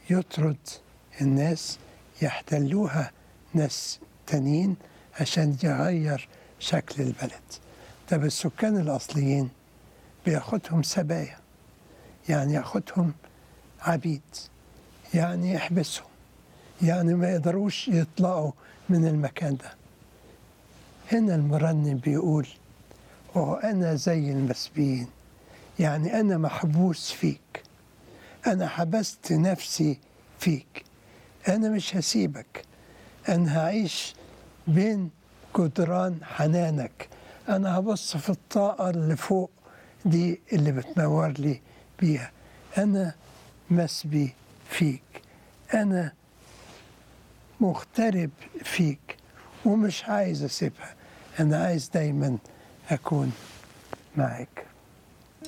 يطرد الناس يحتلوها ناس تانيين عشان يغير شكل البلد طب السكان الأصليين بياخدهم سبايا يعني ياخدهم عبيد يعني يحبسهم يعني ما يقدروش يطلعوا من المكان ده هنا المرنم بيقول وأنا زي المسبيين يعني أنا محبوس فيك أنا حبست نفسي فيك أنا مش هسيبك أنا هعيش بين جدران حنانك أنا هبص في الطاقة اللي فوق دي اللي بتنور لي بيها أنا مسبي فيك أنا مغترب فيك ومش عايز أسيبها أنا عايز دايما أكون معك